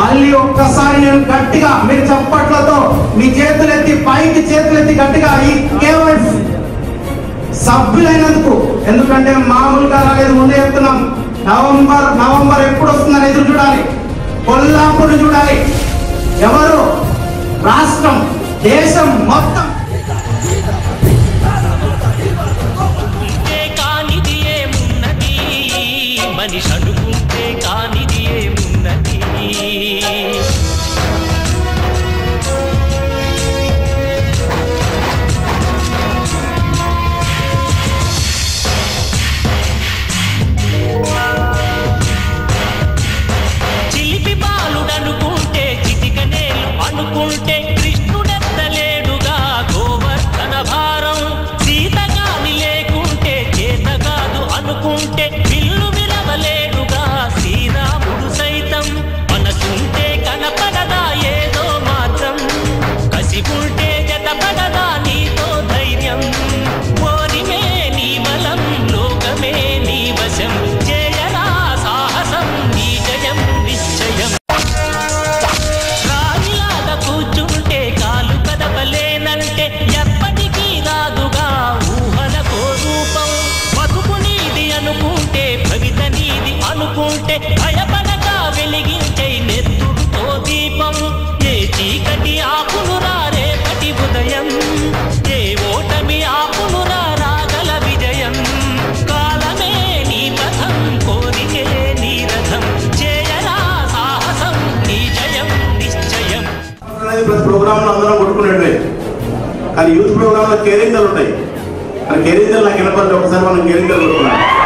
మళ్ళీ ఒక్కసారి నేను గట్టిగా మీరు చప్పట్లతో మీ చేతులెత్తి పైకి చేతులెత్తి గట్టిగా ఈ కేవైఎఫ్ సభ్యులైనందుకు ఎందుకంటే మామూలుగా రాలేదు ముందే చెప్తున్నాం నవంబర్ నవంబర్ ఎప్పుడు వస్తుందని ఎదురు చూడాలి కొల్లాపూర్ చూడాలి ఎవరు రాష్ట్రం దేశం మొత్తం అనుకుంటే కానిది ఏమున్నది మనిషి అనుకుంటే కానిది ఏమున్నది చిలిపి బాలుడనుకుంటే చిటికనేలు అనుకుంటే కృష్ణుడెత్తలేడుగా గోవర్ధన భారం సీతగాని లేకుంటే చేత కాదు అనుకుంటే విల్లు విలవలేడుగా శ్రీరాముడు సైతం మనసుంటే కనపడదా ఏదో మాత్రం కసిగుంటే జతపడదా నీతో ధైర్యం ఓరిమే నీ బలం లోకమే నీ వశం చేయరా సాహసం నీ జయం నిశ్చయం రాజులాగా కూర్చుంటే కాలు కదపలేనంటే ఎప్పటికీ రాదుగా ఊహలకో రూపం బతుకు నీది అనుకుంటే భవిత నీది అనుకుంటే భయపడగా వెలిగించే నెత్తుడుతో దీపం ఏ చీకటి ఆపునురా రేపటి ఉదయం ఏ ఓటమి ఆపునురా రాగల విజయం కాలమే నీ పథం కోరికే నీ రథం చేయరా సాహసం నీ జయం నిశ్చయం అనేది ప్రతి ప్రోగ్రాంలో అందరం కొట్టుకునేటివే కానీ యూత్ ప్రోగ్రాంలో కేరింతలు ఉంటాయి కానీ కేరింతలు నాకు వినపడలేదు ఒకసారి మనం కేరింతలు కొట్టుకున్నాం